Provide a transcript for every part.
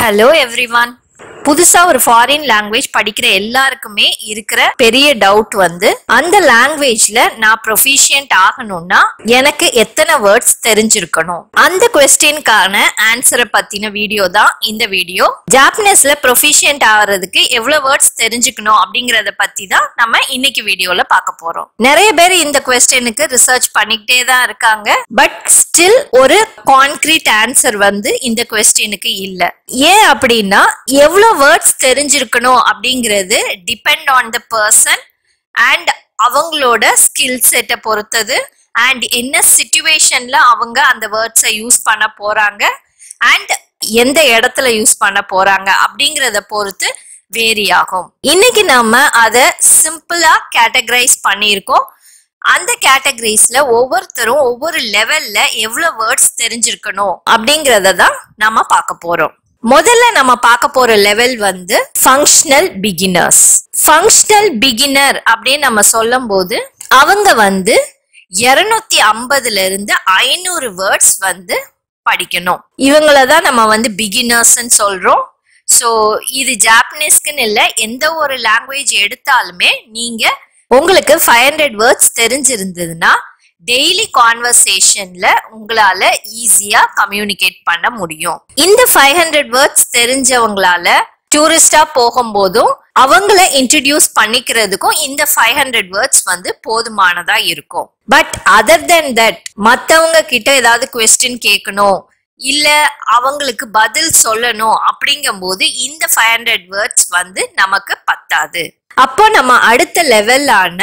hello everyone புதுசா ஒரு foreign language படிக்கிற எல்லாருக்குமே இருக்கிற பெரிய டவுட் வந்து அந்த லாங்குவேஜ்ல நான் ப்ரொஃபிஷியன்ட் ஆகணும்னா எனக்கு எத்தனை வேர்ட்ஸ் தெரிஞ்சிருக்கணும் அந்த கொஸ்டினுக்கான ஆன்சரை பத்தின வீடியோ தான் இந்த வீடியோ ஜாப்பனீஸ்ல ப்ரொஃபிஷியன்ட் ஆகிறதுக்கு எவ்வளவு வேர்ட்ஸ் தெரிஞ்சுக்கணும் அப்படிங்கறத பத்தி தான் நம்ம இன்னைக்கு வீடியோல பார்க்க போறோம் நிறைய பேர் இந்த கொஸ்டினுக்கு ரிசர்ச் பண்ணிக்கிட்டே தான் இருக்காங்க பட் ஸ்டில் ஒரு கான்கிரீட் ஆன்சர் வந்து இந்த கொஸ்டினுக்கு இல்ல ஏன் அப்படின்னா எவ்வளவு வேர்ட்ஸ் தெரிஞ்சிருக்கணும் அப்படிங்கிறது depend on the person and அவங்களோட ஸ்கில் செட்டை பொறுத்தது அண்ட் என்ன சுச்சுவேஷன்ல அவங்க அந்த வேர்ட்ஸை யூஸ் பண்ண போறாங்க அண்ட் எந்த இடத்துல யூஸ் பண்ண போறாங்க அப்படிங்கறத பொறுத்து வேரி ஆகும் இன்னைக்கு நாம அதை சிம்பிளா கேட்டகரைஸ் பண்ணியிருக்கோம் அந்த கேட்டகரிஸ்ல ஒவ்வொருத்தரும் ஒவ்வொரு லெவல்ல எவ்வளவு வேர்ட்ஸ் தெரிஞ்சிருக்கணும் அப்படிங்கறத தான் நாம பார்க்க போறோம் முதல்ல நம்ம பார்க்க போற லெவல் வந்து ஃபங்க்ஷனல் பிகினர்ஸ் ஃபங்க்ஷனல் பிகினர் அப்படின்னு நம்ம சொல்லும் போது அவங்க வந்து இருநூத்தி ஐம்பதுல இருந்து ஐநூறு வேர்ட்ஸ் வந்து படிக்கணும் இவங்கள தான் நம்ம வந்து பிகினர்ஸ்ன்னு சொல்றோம் ஸோ இது ஜாப்பனீஸ்க்குன்னு இல்லை எந்த ஒரு லாங்குவேஜ் எடுத்தாலுமே நீங்க உங்களுக்கு ஃபைவ் ஹண்ட்ரட் வேர்ட்ஸ் தெரிஞ்சிருந்ததுன்னா டெய்லி கான்வர்சேஷன்ல உங்களால ஈஸியா கம்யூனிகேட் பண்ண முடியும் இந்த ஃபைவ் ஹண்ட்ரட் வேர்ட்ஸ் தெரிஞ்சவங்களால டூரிஸ்டா போகும்போதும் அவங்கள இன்ட்ரடியூஸ் பண்ணிக்கிறதுக்கும் இந்த ஃபைவ் ஹண்ட்ரட் வேர்ட்ஸ் வந்து போதுமானதா இருக்கும் பட் அதர் தென் தட் மத்தவங்க கிட்ட ஏதாவது கொஸ்டின் கேட்கணும் இல்ல அவங்களுக்கு பதில் சொல்லணும் அப்படிங்கும்போது இந்த ஃபைவ் ஹண்ட்ரட் வேர்ட்ஸ் வந்து நமக்கு பத்தாது அப்போ நம்ம அடுத்த லெவலான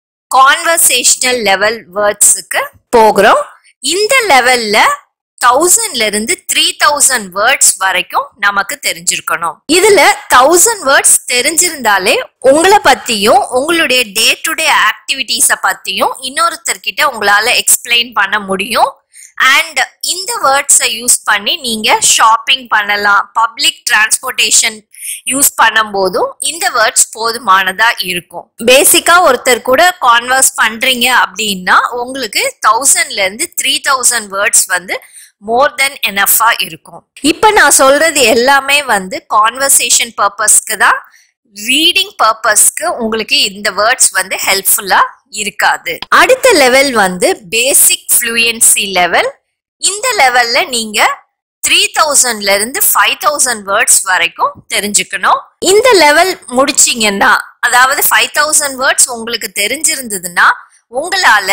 கான்வர்சேஷனல் லெவல் வேர்ட்ஸுக்கு போகிறோம் இந்த லெவல்ல தௌசண்ட்ல இருந்து த்ரீ தௌசண்ட் வேர்ட்ஸ் வரைக்கும் நமக்கு தெரிஞ்சிருக்கணும் இதுல தௌசண்ட் வேர்ட்ஸ் தெரிஞ்சிருந்தாலே உங்களை பத்தியும் உங்களுடைய டே டு டே ஆக்டிவிட்டீஸ பத்தியும் இன்னொருத்தர்கிட்ட உங்களால எக்ஸ்பிளைன் பண்ண முடியும் அண்ட் இந்த வேர்ட்ஸை யூஸ் பண்ணி நீங்க ஷாப்பிங் பண்ணலாம் பப்ளிக் டிரான்ஸ்போர்ட்டேஷன் யூஸ் பண்ணும்போதும் இந்த வேர்ட்ஸ் போதுமானதா இருக்கும் பேசிக்கா ஒருத்தர் கூட கான்வர்ஸ் பண்றீங்க அப்படின்னா உங்களுக்கு தௌசண்ட்ல இருந்து த்ரீ தௌசண்ட் வேர்ட்ஸ் வந்து மோர் தென் எனஃபா இருக்கும் இப்ப நான் சொல்றது எல்லாமே வந்து கான்வர்சேஷன் பர்பஸ்க்கு தான் ரீடிங் பர்பஸ்க்கு உங்களுக்கு இந்த வேர்ட்ஸ் வந்து ஹெல்ப்ஃபுல்லா இருக்காது அடுத்த லெவல் வந்து பேசிக் ஃப்ளூயன்சி லெவல் இந்த லெவல்ல நீங்க த்ரீ தௌசண்ட்ல இருந்து ஃபைவ் தௌசண்ட் வேர்ட்ஸ் வரைக்கும் தெரிஞ்சுக்கணும் இந்த லெவல் முடிச்சீங்கன்னா அதாவது ஃபைவ் தௌசண்ட் வேர்ட்ஸ் உங்களுக்கு தெரிஞ்சிருந்ததுன்னா உங்களால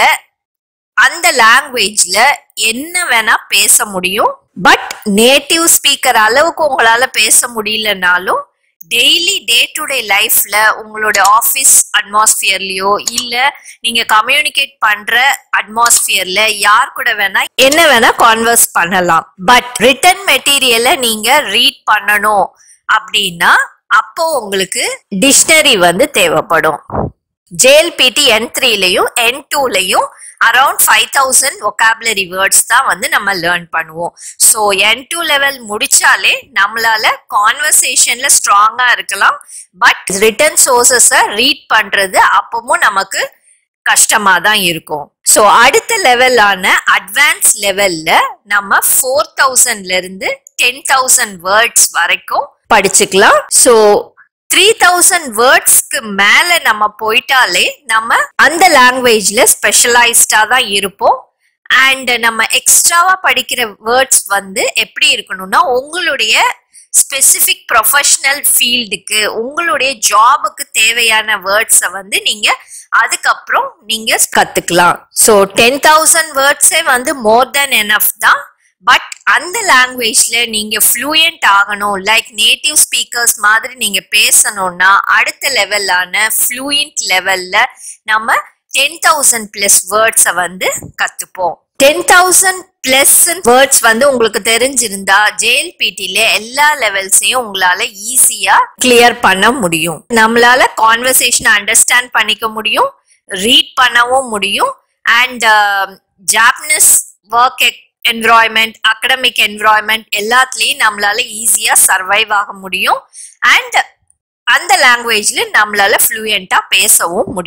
அந்த லாங்குவேஜ்ல என்ன வேணா பேச முடியும் பட் நேட்டிவ் ஸ்பீக்கர் அளவுக்கு உங்களால பேச முடியலனாலும் டெய்லி டே டு டே லைஃப்ல உங்களோட ஆஃபீஸ் அட்மாஸ்பியர்லயோ இல்ல நீங்க கம்யூனிகேட் பண்ற அட்மாஸ்பியர்ல யார் கூட வேணா என்ன வேணா கான்வர்ஸ் பண்ணலாம் பட் ரிட்டன் மெட்டீரியலை நீங்க ரீட் பண்ணணும் அப்படின்னா அப்போ உங்களுக்கு டிக்ஷனரி வந்து தேவைப்படும் ஜேஎல்பிடி என் த்ரீலையும் என் டூலையும் around five thousand vocabulary words தான் வந்து நம்ம லேர்ன் பண்ணுவோம் ஸோ என் டூ லெவல் முடிச்சாலே நம்மளால கான்வர்சேஷன்ல ஸ்ட்ராங்கா இருக்கலாம் பட் ரிட்டன் சோர்சஸை ரீட் பண்றது அப்பவும் நமக்கு கஷ்டமா தான் இருக்கும் ஸோ அடுத்த லெவலான அட்வான்ஸ் லெவல்ல நம்ம ஃபோர் தௌசண்ட்ல இருந்து டென் தௌசண்ட் வேர்ட்ஸ் வரைக்கும் படிச்சுக்கலாம் ஸோ த்ரீ தௌசண்ட் வேர்ட்ஸ்க்கு மேல நம்ம போயிட்டாலே நம்ம அந்த லாங்குவேஜ்ல ஸ்பெஷலைஸ்டா தான் இருப்போம் அண்ட் நம்ம எக்ஸ்ட்ராவா படிக்கிற வேர்ட்ஸ் வந்து எப்படி இருக்கணும்னா உங்களுடைய ஸ்பெசிபிக் ப்ரொஃபஷனல் ஃபீல்டுக்கு உங்களுடைய ஜாபுக்கு தேவையான வேர்ட்ஸை வந்து நீங்க அதுக்கப்புறம் நீங்க கத்துக்கலாம் ஸோ டென் தௌசண்ட் வேர்ட்ஸே வந்து மோர் தென் எனஃப் தான் பட் அந்த லாங்குவேஜ்ல நீங்க ஃப்ளூயண்ட் ஆகணும் லைக் நேட்டிவ் ஸ்பீக்கர்ஸ் மாதிரி நீங்க பேசணும்னா அடுத்த லெவலான ஃப்ளூயண்ட் லெவல்ல நம்ம டென் தௌசண்ட் பிளஸ் வேர்ட்ஸை வந்து கத்துப்போம் டென் தௌசண்ட் பிளஸ் வேர்ட்ஸ் வந்து உங்களுக்கு தெரிஞ்சிருந்தா ஜேஎல்பிடில எல்லா லெவல்ஸையும் உங்களால ஈஸியா கிளியர் பண்ண முடியும் நம்மளால கான்வர்சேஷன் அண்டர்ஸ்டாண்ட் பண்ணிக்க முடியும் ரீட் பண்ணவும் முடியும் and Japanese work environment academic environment எல்லாத்துலேயும் நம்மளால ஈஸியாக சர்வைவ் ஆக முடியும் அண்ட் அந்த லாங்குவேஜில் நம்மளால ஃப்ளூயண்ட்டாக பேசவும் முடியும்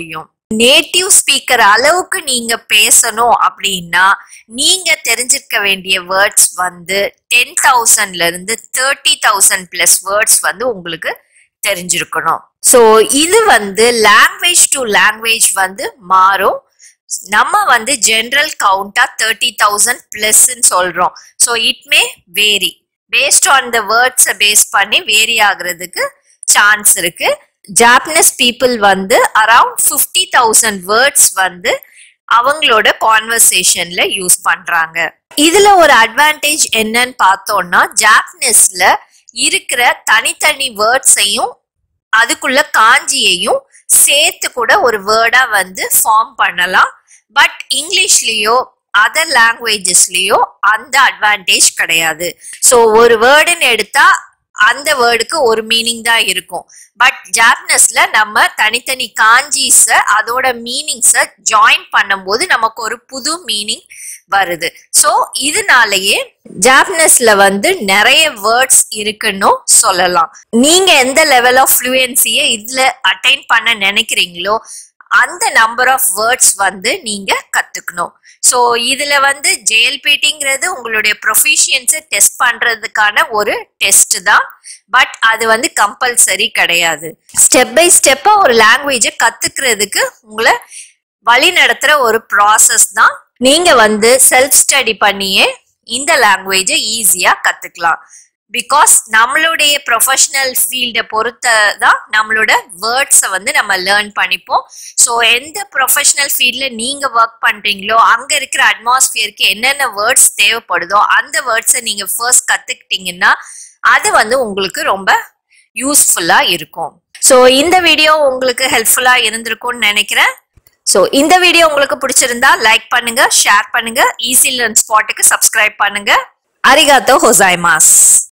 நேட்டிவ் ஸ்பீக்கர் அளவுக்கு நீங்க பேசணும் அப்படின்னா நீங்க தெரிஞ்சிருக்க வேண்டிய வேர்ட்ஸ் வந்து டென் தௌசண்ட்ல இருந்து தேர்ட்டி தௌசண்ட் பிளஸ் வேர்ட்ஸ் வந்து உங்களுக்கு தெரிஞ்சிருக்கணும் ஸோ இது வந்து லாங்குவேஜ் டு லாங்குவேஜ் வந்து மாறும் நம்ம வந்து ஜென்ரல் கவுண்டா தேர்ட்டி தௌசண்ட் பிளஸ்ன்னு சொல்றோம் so it may vary based on the வேர்ட்ஸை பேஸ் பண்ணி வேரி ஆகுறதுக்கு சான்ஸ் இருக்கு ஜாப்பனீஸ் பீப்புள் வந்து அரவுண்ட் ஃபிஃப்டி தௌசண்ட் வேர்ட்ஸ் வந்து அவங்களோட கான்வர்சேஷன்ல யூஸ் பண்றாங்க இதுல ஒரு அட்வான்டேஜ் என்னன்னு பார்த்தோம்னா ஜாப்பனீஸ்ல இருக்கிற தனித்தனி வேர்ட்ஸையும் அதுக்குள்ள காஞ்சியையும் சேர்த்து கூட ஒரு வேர்டா வந்து ஃபார்ம் பண்ணலாம் பட் இங்கிலீஷ்லயோ அதர் லாங்குவேஜஸ்லயோ அந்த அட்வான்டேஜ் கிடையாது ஸோ ஒரு வேர்டுன்னு எடுத்தா அந்த வேர்டுக்கு ஒரு மீனிங் தான் இருக்கும் பட் ஜாப்பனீஸ்ல நம்ம தனித்தனி காஞ்சிஸ அதோட மீனிங்ஸை ஜாயின் பண்ணும்போது நமக்கு ஒரு புது மீனிங் வருது ஸோ இதனாலயே ஜாப்பனீஸ்ல வந்து நிறைய வேர்ட்ஸ் இருக்குன்னு சொல்லலாம் நீங்க எந்த லெவல் ஆஃப் ஃப்ளூயன்சியை இதுல அட்டைன் பண்ண நினைக்கிறீங்களோ அந்த நம்பர் ஆஃப் வேர்ட்ஸ் வந்து நீங்க கத்துக்கணும் ஸோ இதுல வந்து ஜேஎல்பிடிங்கிறது உங்களுடைய ப்ரொஃபிஷியன்ஸை டெஸ்ட் பண்றதுக்கான ஒரு டெஸ்ட் தான் பட் அது வந்து கம்பல்சரி கிடையாது ஸ்டெப் பை ஸ்டெப்பா ஒரு லாங்குவேஜை கத்துக்கிறதுக்கு உங்களை வழி நடத்துற ஒரு ப்ராசஸ் தான் நீங்க வந்து செல்ஃப் ஸ்டடி பண்ணியே இந்த லாங்குவேஜை ஈஸியா கத்துக்கலாம் பிகாஸ் நம்மளுடைய ப்ரொஃபஷனல் ஃபீல்டை பொறுத்த தான் நம்மளோட வேர்ட்ஸை வந்து நம்ம லேர்ன் பண்ணிப்போம் ஸோ எந்த ப்ரொஃபஷனல் ஃபீல்டில் நீங்கள் ஒர்க் பண்ணுறீங்களோ அங்கே இருக்கிற அட்மாஸ்பியருக்கு என்னென்ன வேர்ட்ஸ் தேவைப்படுதோ அந்த வேர்ட்ஸை நீங்கள் ஃபர்ஸ்ட் கற்றுக்கிட்டீங்கன்னா அது வந்து உங்களுக்கு ரொம்ப யூஸ்ஃபுல்லாக இருக்கும் ஸோ இந்த வீடியோ உங்களுக்கு ஹெல்ப்ஃபுல்லாக இருந்திருக்கும்னு நினைக்கிறேன் ஸோ இந்த வீடியோ உங்களுக்கு பிடிச்சிருந்தா லைக் பண்ணுங்க ஷேர் பண்ணுங்க ஈஸி லேர்ன் ஸ்பாட்டுக்கு சப்ஸ்கிரைப் பண்ணுங்க அரிகாத்தோ ஹொசாய்மாஸ்